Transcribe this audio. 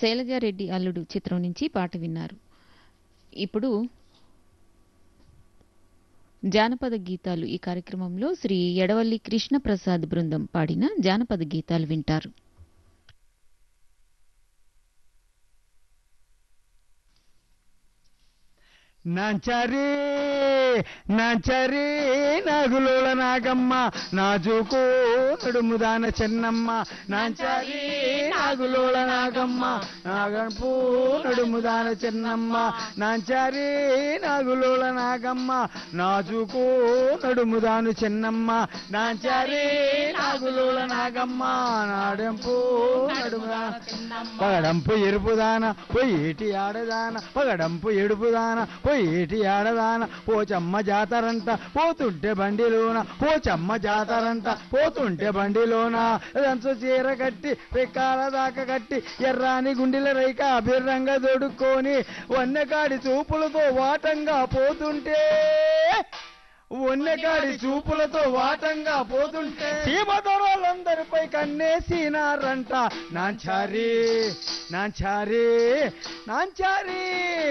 శైలజారెడ్డి అల్లుడు చిత్రం నుంచి పాట విన్నారు ఇప్పుడు జానపద గీతాలు ఈ కార్యక్రమంలో శ్రీ ఎడవల్లి కృష్ణప్రసాద్ బృందం పాడిన జానపద గీతాలు వింటారు నాంచారి నాంచారి నాగులోల నాగమ్మ నాజుకో నడుముదాన చెన్నమ్మ నాంచారి నాగులోల నాగమ్మ నాగంపూ నడుముదాన చెన్నమ్మ నాంచారి నాగులోల నాగమ్మ నాజుకో నడుముదాను చెన్నమ్మ నాంచారి నాగులోల నాగమ్మ నాడెంపు నడుముదాన పగడంపు ఎరుపుదాన పొయ్యేటి ఆడదాన పగడంపు ఎడుపుదాన పొయ్యేటి ఆడదాన పోచమ్మ జాతరంట పోతుంటే బండిలోన పోచమ్మ జాతరంట పోతుంటే బండిలోన రంచు చీర కట్టి రెక్కాల దాకా కట్టి ఎర్రాని గుండెల రైక అభిర్రంగా దొడుక్కొని వన్నెకాడి చూపులతో వాటంగా పోతుంటే వన్నెకాడి చూపులతో వాటంగా పోతుంటే సీమదొరలందరిపై కన్నేసినారంట నాంచారి నాంచారి నాంచారి